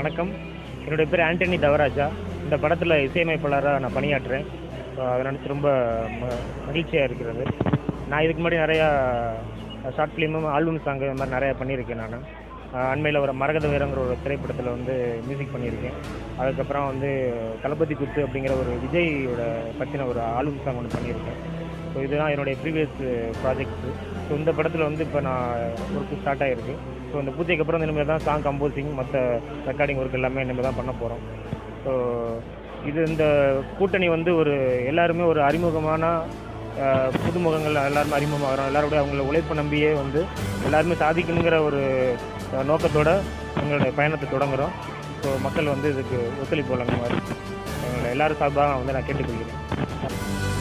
வணக்கம் என்னுடைய பேர் ஆண்டனி தவராஜா இந்த படத்தில் இசையமைப்பாளராக நான் பணியாற்றுறேன் ஸோ அதை நினச்சி ரொம்ப ம- மகிழ்ச்சியாக இருக்கிறது நான் இதுக்கு முன்னாடி நிறையா ஷார்ட் ஃபிலிமும் ஆல்பம் சாங் இந்த மாதிரி நிறையா பண்ணியிருக்கேன் நான் அண்மையில் ஒரு மரகத வீரங்கிற ஒரு திரைப்படத்தில் வந்து மியூசிக் பண்ணியிருக்கேன் அதுக்கப்புறம் வந்து தளபதி குத்து அப்படிங்கிற ஒரு விஜயோட பற்றின ஒரு ஆல்பம் சாங் ஒன்று பண்ணியிருக்கேன் ஸோ இதுதான் என்னுடைய ப்ரீவியஸ் ப்ராஜெக்ட்ஸு ஸோ இந்த படத்தில் வந்து இப்போ நான் ஒர்க்கு ஸ்டார்ட் ஆகிருக்கு ஸோ இந்த பூஜைக்கு அப்புறம் இனிமேல் தான் சாங் கம்போசிங் மற்ற ரெக்கார்டிங் ஒர்க் எல்லாமே இனிமேல் தான் பண்ண போகிறோம் ஸோ இது இந்த கூட்டணி வந்து ஒரு எல்லாருமே ஒரு அறிமுகமான அஹ், புதுமுகங்கள் எல்லாருமே அறிமுகமாகறோம் எல்லாருடைய அவங்கள உழைப்பு நம்பியே வந்து எல்லாருமே சாதிக்கணுங்கிற ஒரு அஹ், நோக்கத்தோட எங்களுடைய பயணத்தை தொடங்குறோம் ஸோ மக்கள் வந்து இதுக்கு ஒத்துழைப்பு வழங்குமாறு எங்களை எல்லாரும் சார்பாக வந்து நான் கேட்டுக்கொள்கிறேன்